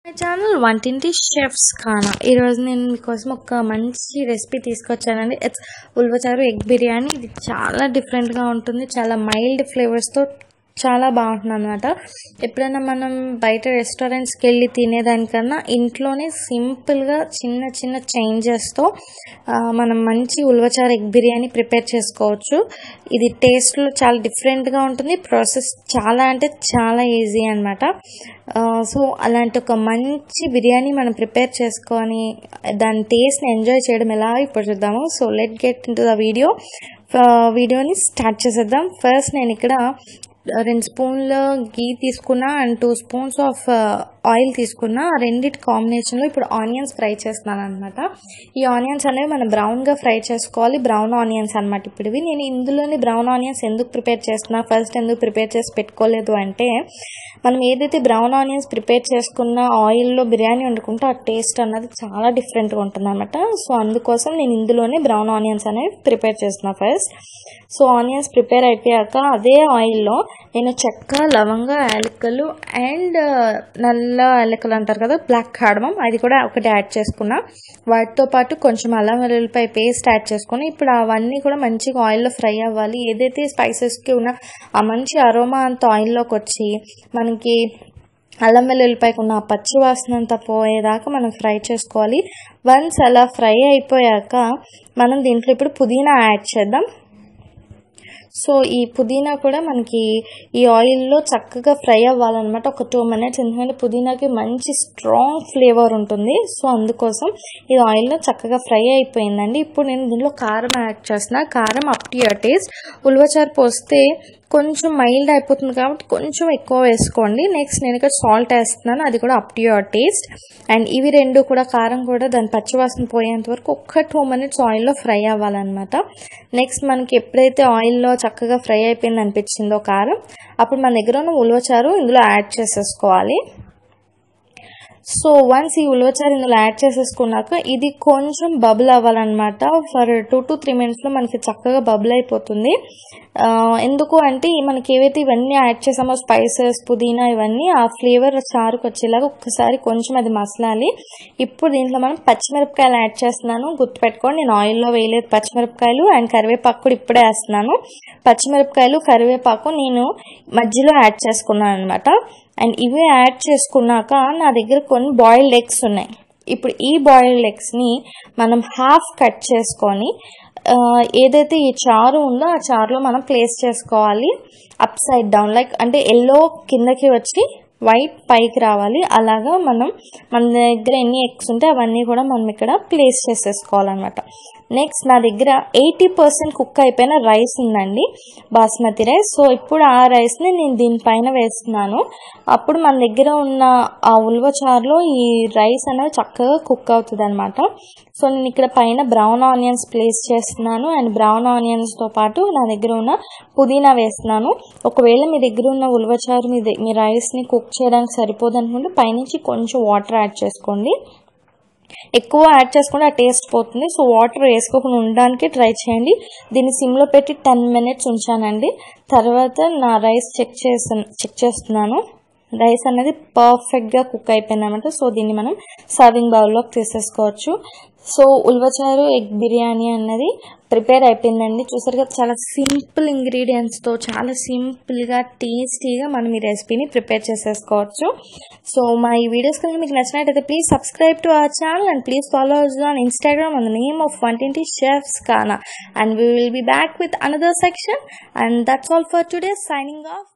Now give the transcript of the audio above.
my channel వంటింటి chefs Khana ఈరోజు నేను మీకోసం ఒక మంచి రెసిపీ తీసుకొచ్చానండి ఇట్స్ ఉల్వచారు ఎగ్ బిర్యానీ ఇది చాలా డిఫరెంట్గా ఉంటుంది చాలా మైల్డ్ ఫ్లేవర్స్తో చాలా బాగుంటుంది అనమాట ఎప్పుడైనా మనం బయట రెస్టారెంట్స్కి వెళ్ళి తినేదానికన్నా ఇంట్లోనే సింపుల్గా చిన్న చిన్న చేంజెస్తో మనం మంచి ఉల్వచారు ఎగ్ బిర్యానీ ప్రిపేర్ చేసుకోవచ్చు ఇది టేస్ట్లో చాలా డిఫరెంట్గా ఉంటుంది ప్రాసెస్ చాలా అంటే చాలా ఈజీ అనమాట సో అలాంటి ఒక మంచి బిర్యానీ మనం ప్రిపేర్ చేసుకొని దాని టేస్ట్ని ఎంజాయ్ చేయడం ఎలా ఇప్పుడు చూద్దాము so let get into the video వీడియోని స్టార్ట్ చేసేద్దాం ఫస్ట్ నేను ఇక్కడ రెండు స్పూన్ల గీ తీసుకున్నా and two spoons of oil తీసుకున్నా ఆ రెండింటి కాంబినేషన్లో ఇప్పుడు ఆనియన్స్ ఫ్రై చేస్తున్నాను అనమాట ఈ ఆనియన్స్ అనేవి మనం బ్రౌన్గా ఫ్రై చేసుకోవాలి బ్రౌన్ ఆనియన్స్ అనమాట ఇప్పుడు ఇవి నేను ఇందులోని బ్రౌన్ ఆనియన్స్ ఎందుకు ప్రిపేర్ చేస్తున్నా ఫస్ట్ ఎందుకు ప్రిపేర్ చేసి పెట్టుకోలేదు అంటే మనం ఏదైతే బ్రౌన్ ఆనియన్స్ ప్రిపేర్ చేసుకున్న ఆయిల్లో బిర్యానీ వండుకుంటే ఆ టేస్ట్ అన్నది చాలా డిఫరెంట్గా ఉంటుంది అనమాట సో అందుకోసం నేను ఇందులోనే బ్రౌన్ ఆనియన్స్ అనేవి ప్రిపేర్ చేస్తున్నా ఫస్ట్ సో ఆనియన్స్ ప్రిపేర్ అయిపోయాక అదే ఆయిల్లో నేను చెక్క లవంగ యాలక్కలు అండ్ నల్ల యాలక్కలు అంటారు కదా బ్లాక్ కాడమం అది కూడా ఒకటి యాడ్ చేసుకున్నా వాటితో పాటు కొంచెం అల్లం వెల్లుల్లిపాయ పేస్ట్ యాడ్ చేసుకుని ఇప్పుడు అవన్నీ కూడా మంచిగా ఆయిల్లో ఫ్రై అవ్వాలి ఏదైతే స్పైసెస్కి ఉన్న ఆ మంచి అరోమా అంత ఆయిల్లోకి వచ్చి మనకి అల్లం వెల్లుల్లిపాయకు ఉన్న పచ్చి వాసన అంతా పోయేదాకా మనం ఫ్రై చేసుకోవాలి వన్స్ అలా ఫ్రై అయిపోయాక మనం దీంట్లో ఇప్పుడు పుదీనా యాడ్ చేద్దాం సో ఈ పుదీనా కూడా మనకి ఈ ఆయిల్లో చక్కగా ఫ్రై అవ్వాలన్నమాట ఒక టూ మినిట్స్ ఎందుకంటే పుదీనాకి మంచి స్ట్రాంగ్ ఫ్లేవర్ ఉంటుంది సో అందుకోసం ఇది ఆయిల్లో చక్కగా ఫ్రై అయిపోయిందండి ఇప్పుడు నేను దీంట్లో కారం యాడ్ చేస్తున్నా కారం అప్ టు యువర్ టేస్ట్ ఉల్వచారు పోస్తే కొంచెం మైల్డ్ అయిపోతుంది కాబట్టి కొంచెం ఎక్కువ వేసుకోండి నెక్స్ట్ నేను ఇక్కడ సాల్ట్ వేస్తున్నాను అది కూడా up to your taste and ఇవి రెండు కూడా కారం కూడా దాని పచ్చివాసన పోయేంత వరకు ఒక్క టూ మినిట్స్ ఆయిల్లో ఫ్రై అవ్వాలన్నమాట నెక్స్ట్ మనకి ఎప్పుడైతే ఆయిల్లో చక్కగా ఫ్రై అయిపోయింది అనిపించిందో కారం అప్పుడు మన దగ్గర ఉన్న ఉలవచారు ఇందులో యాడ్ చేసేసుకోవాలి సో వన్స్ ఈ ఉలవచారు ఇందులో యాడ్ చేసేసుకున్నాక ఇది కొంచెం బబుల్ అవ్వాలన్నమాట ఫర్ టూ టు త్రీ మినిట్స్లో మనకి చక్కగా బబుల్ అయిపోతుంది ఎందుకు అంటే మనకి ఏవైతే ఇవన్నీ యాడ్ చేసామో స్పైసెస్ పుదీనా ఇవన్నీ ఆ ఫ్లేవర్ చారుకు వచ్చేలాగా ఒక్కసారి కొంచెం అది మసలాలి ఇప్పుడు దీంట్లో మనం పచ్చిమిరపకాయలు యాడ్ చేస్తున్నాను గుర్తుపెట్టుకోండి నేను ఆయిల్లో వేయలేదు పచ్చిమిరపకాయలు అండ్ కరివేపాకు కూడా ఇప్పుడే వేస్తున్నాను పచ్చిమిరపకాయలు కరివేపాకు నేను మధ్యలో యాడ్ చేసుకున్నాను అనమాట అండ్ ఇవి యాడ్ చేసుకున్నాక నా దగ్గర కొన్ని బాయిల్డ్ ఎగ్స్ ఉన్నాయి ఇప్పుడు ఈ బాయిల్డ్ ఎగ్స్ని మనం హాఫ్ కట్ చేసుకొని ఏదైతే ఈ చారు ఉందో ఆ చారులో మనం ప్లేస్ చేసుకోవాలి అప్ సైడ్ డౌన్ లైక్ అంటే ఎల్లో కిందకి వచ్చి వైట్ పైకి రావాలి అలాగా మనం మన దగ్గర ఎన్ని ఎగ్స్ ఉంటే అవన్నీ కూడా మనం ఇక్కడ ప్లేస్ చేసేసుకోవాలన్నమాట నెక్స్ట్ నా దగ్గర ఎయిటీ పర్సెంట్ కుక్ అయిపోయిన రైస్ ఉందండి బాస్మతి రైస్ సో ఇప్పుడు ఆ రైస్ని నేను దీనిపైన వేస్తున్నాను అప్పుడు మన దగ్గర ఉన్న ఆ ఉల్వచారులో ఈ రైస్ అనేది చక్కగా కుక్ అవుతుంది అనమాట సో నేను ఇక్కడ పైన బ్రౌన్ ఆనియన్స్ ప్లేస్ చేస్తున్నాను అండ్ బ్రౌన్ ఆనియన్స్తో పాటు నా దగ్గర ఉన్న పుదీనా వేస్తున్నాను ఒకవేళ మీ దగ్గర ఉన్న ఉల్వచారు మీ మీ రైస్ని కుక్ చేయడానికి సరిపోదు అనుకుంటే పైనుంచి కొంచెం వాటర్ యాడ్ చేసుకోండి ఎక్కువ యాడ్ చేసుకుంటే ఆ టేస్ట్ పోతుంది సో వాటర్ వేసుకోకుండా ఉండడానికి ట్రై చేయండి దీన్ని సిమ్లో పెట్టి టెన్ మినిట్స్ ఉంచానండి తర్వాత నా రైస్ చెక్ చేసి చెక్ చేస్తున్నాను రైస్ అనేది పర్ఫెక్ట్గా కుక్ అయిపోయింది అనమాట సో దీన్ని మనం సర్వింగ్ బౌల్లోకి తీసేసుకోవచ్చు సో ఉల్వచారు ఎగ్ బిర్యానీ అన్నది ప్రిపేర్ అయిపోయిందండి చూసారు కదా చాలా సింపుల్ ఇంగ్రీడియంట్స్తో చాలా సింపుల్గా టేస్టీగా మనం ఈ రెసిపీని ప్రిపేర్ చేసేసుకోవచ్చు సో మా ఈ వీడియోస్ కనుక మీకు నచ్చినట్టయితే please subscribe to our channel and please follow us on Instagram on the name of వంటింటి chefs Khana and we will be back with another section and that's all for today signing of